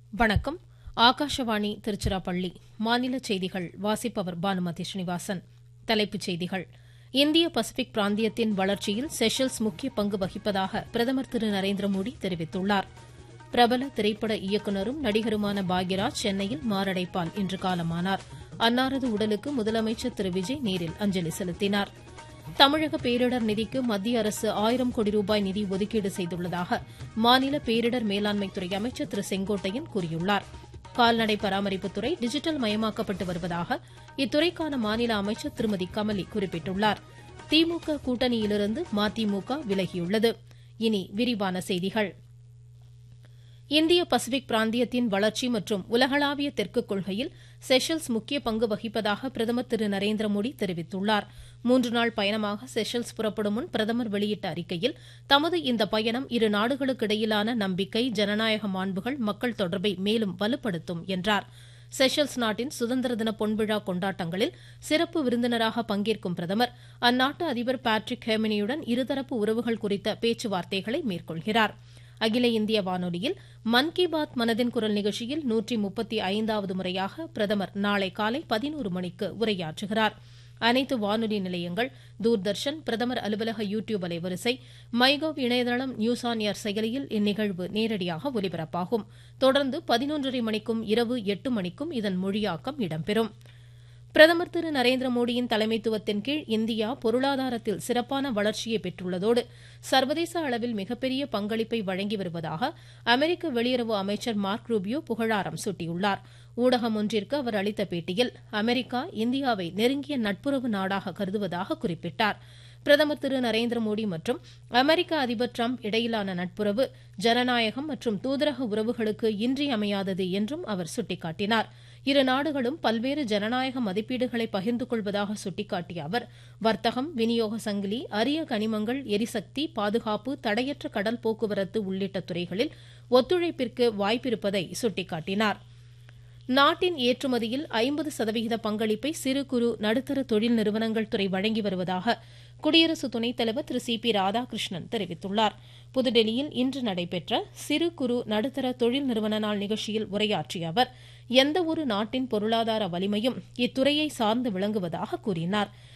வணக்கம் ஆகாஷவாணி திருச்சிராப்பள்ளி மாநில செய்திகள் வாசிப்பவர் பானுமதி ஸ்ரீனிவாசன் தலைப்புச் செய்திகள் இந்திய பசிபிக் பிராந்தியத்தின் வளர்ச்சியில் செஷல்ஸ் முக்கிய பங்கு வகிப்பதாக பிரதமர் திரு நரேந்திர மோடி தெரிவித்துள்ளார் பிரபல திரைப்பட இயக்குநரும் நடிகருமான பாக்யராஜ் சென்னையில் மாரடைப்பால் இன்று காலமானார் அன்னாரது உடலுக்கு முதலமைச்சர் திரு விஜய் நேரில் அஞ்சலி செலுத்தினார் தமிழக பேரிடர் நிதிக்கு மத்திய அரசு ஆயிரம் கோடி ரூபாய் நிதி ஒதுக்கீடு செய்துள்ளதாக மாநில பேரிடர் மேலாண்மைத்துறை அமைச்சர் திரு செங்கோட்டையன் கூறியுள்ளார் கால்நடை பராமரிப்புத்துறை டிஜிட்டல் மயமாக்கப்பட்டு வருவதாக இத்துறைக்கான மாநில அமைச்சர் திருமதி கமலி குறிப்பிட்டுள்ளார் திமுக கூட்டணியிலிருந்து மதிமுக விலகியுள்ளது இனி விரிவான செய்திகள் இந்திய பசிபிக் பிராந்தியத்தின் வளர்ச்சி மற்றும் உலகளாவிய தெற்கு கொள்கையில் செஷல்ஸ் முக்கிய பங்கு வகிப்பதாக பிரதமர் திரு நரேந்திர மோடி தெரிவித்துள்ளார் மூன்று நாள் பயணமாக செஷல்ஸ் புறப்படும் முன் பிரதமர் வெளியிட்ட அறிக்கையில் தமது இந்த பயணம் இரு நாடுகளுக்கு இடையிலான நம்பிக்கை ஜனநாயக மாண்புகள் மக்கள் தொடர்பை மேலும் வலுப்படுத்தும் என்றார் செஷல்ஸ் நாட்டின் சுதந்திர தின பொன்விழா கொண்டாட்டங்களில் சிறப்பு விருந்தினராக பங்கேற்கும் பிரதமர் அந்நாட்டு அதிபர் பேட்ரிக் ஹேமனியுடன் இருதரப்பு உறவுகள் குறித்த பேச்சுவார்த்தைகளை மேற்கொள்கிறாா் அகில இந்திய வானொலியில் மன் கி பாத் மனதின் குரல் நிகழ்ச்சியில் நூற்றி முப்பத்தி ஐந்தாவது முறையாக பிரதமர் நாளை காலை பதினோரு மணிக்கு உரையாற்றுகிறார் அனைத்து வானொலி நிலையங்கள் தூர்தர்ஷன் பிரதமர் அலுவலக யூ டியூப் அலைவரிசை மைகவ் இணையதளம் நியூஸ் ஆன் ஏர் செயலியில் இந்நிகழ்வு நேரடியாக ஒலிபரப்பாகும் தொடர்ந்து பதினொன்றரை மணிக்கும் இரவு எட்டு மணிக்கும் இதன் மொழியாக்கம் இடம்பெறும் பிரதமர் திரு நரேந்திர மோடியின் தலைமைத்துவத்தின் கீழ் இந்தியா பொருளாதாரத்தில் சிறப்பான வளர்ச்சியை பெற்றுள்ளதோடு சர்வதேச அளவில் மிகப்பெரிய பங்களிப்பை வழங்கி வருவதாக அமெரிக்க வெளியுறவு அமைச்சர் மார்க் ரூபியோ புகழாரம் சூட்டியுள்ளார் ஊடகம் ஒன்றிற்கு அவர் அளித்த பேட்டியில் அமெரிக்கா இந்தியாவை நெருங்கிய நட்புறவு நாடாக கருதுவதாக குறிப்பிட்டார் பிரதமர் திரு நரேந்திர மோடி மற்றும் அமெரிக்க அதிபர் டிரம்ப் இடையிலான நட்புறவு ஜனநாயகம் மற்றும் தூதரக உறவுகளுக்கு இன்றியமையாதது என்றும் அவர் சுட்டிக்காட்டினார் இரு நாடுகளும் பல்வேறு ஜனநாயக மதிப்பீடுகளை பகிர்ந்து கொள்வதாக சுட்டிக்காட்டிய அவர் வர்த்தகம் விநியோக சங்கிலி அரிய கனிமங்கள் எரிசக்தி பாதுகாப்பு தடையற்ற கடல் போக்குவரத்து உள்ளிட்ட துறைகளில் ஒத்துழைப்பிற்கு வாய்ப்பிருப்பதை சுட்டிக்காட்டினார் நாட்டின் ஏற்றுமதியில் ஐம்பது சதவிகித பங்களிப்பை சிறு குறு நடுத்தர தொழில் நிறுவனங்கள் துறை வழங்கி வருவதாக குடியரசு துணைத் தலைவர் திரு சி பி ராதாகிருஷ்ணன் தெரிவித்துள்ளார் புதுடெல்லியில் இன்று நடைபெற்ற சிறு குறு நடுத்தர தொழில் நிறுவன நாள் நிகழ்ச்சியில் உரையாற்றிய அவர் எந்த ஒரு நாட்டின் பொருளாதார வலிமையும் இத்துறையை சார்ந்து விளங்குவதாக கூறினாா்